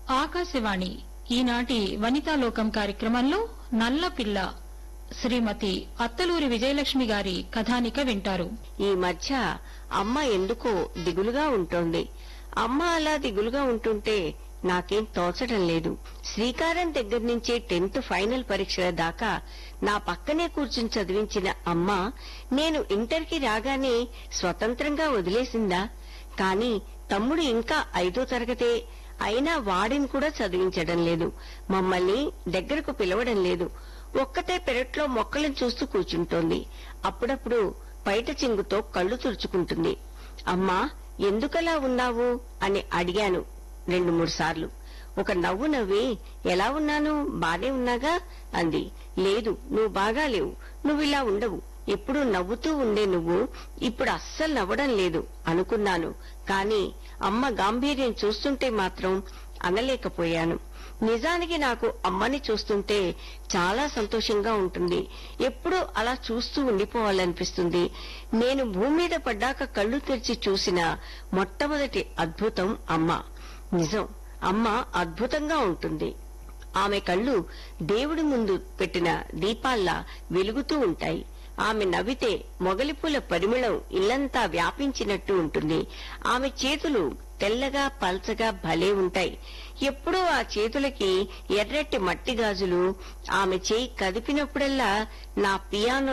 ఆకాశవాణి ఈనాటి వనితాలోకం కార్యక్రమంలో నల్లపిల్ల శ్రీమతి అత్తలూరి విజయలక్ష్మి గారి కథానిక వింటారు ఈ మధ్య అమ్మ ఎందుకో దిగులుగా ఉంటోంది అమ్మ అలా దిగులుగా ఉంటుంటే నాకేం తోచడం లేదు శ్రీకారం దగ్గర నుంచే టెన్త్ ఫైనల్ పరీక్షల దాకా నా పక్కనే కూర్చుని చదివించిన అమ్మ నేను ఇంటర్కి రాగానే స్వతంత్రంగా వదిలేసిందా కాని తమ్ముడు ఇంకా ఐదో తరగతే అయినా వాడిని కూడా చదివించడం లేదు మమ్మల్ని దగ్గరకు పిలవడం లేదు ఒక్కతే పెరట్లో మొక్కలను చూస్తూ కూర్చుంటోంది అప్పుడప్పుడు బయట చింగుతో కళ్ళు తుడుచుకుంటుంది అమ్మా ఎందుకలా ఉన్నావు అని అడిగాను రెండు మూడు సార్లు ఒక నవ్వు నవ్వి ఎలా ఉన్నాను బానే ఉన్నాగా అంది లేదు నువ్వు బాగా లేవు నువ్వు ఇలా ఉండవు ఎప్పుడూ నవ్వుతూ ఉండే నువ్వు ఇప్పుడు అస్సలు నవ్వడం లేదు అనుకున్నాను కాని అమ్మ గాంభీర్యం చూస్తుంటే మాత్రం అనలేకపోయాను నిజానికి నాకు అమ్మని చూస్తుంటే చాలా సంతోషంగా ఉంటుంది ఎప్పుడూ అలా చూస్తూ ఉండిపోవాలనిపిస్తుంది నేను భూమి మీద పడ్డాక కళ్ళు తెరిచి చూసిన మొట్టమొదటి అద్భుతం అమ్మ నిజం అమ్మ అద్భుతంగా ఉంటుంది ఆమె కళ్ళు దేవుడి ముందు పెట్టిన దీపాల్లా వెలుగుతూ ఉంటాయి ఆమె నవ్వితే మొగలిపూల పరిమళం ఇల్లంతా వ్యాపించినట్టు ఉంటుంది ఆమె చేతులు తెల్లగా పల్చగా భలే ఉంటాయి ఎప్పుడూ ఆ చేతులకి ఎర్రటి మట్టి గాజులు ఆమె చేయి కదిపినప్పుడల్లా నా పియానో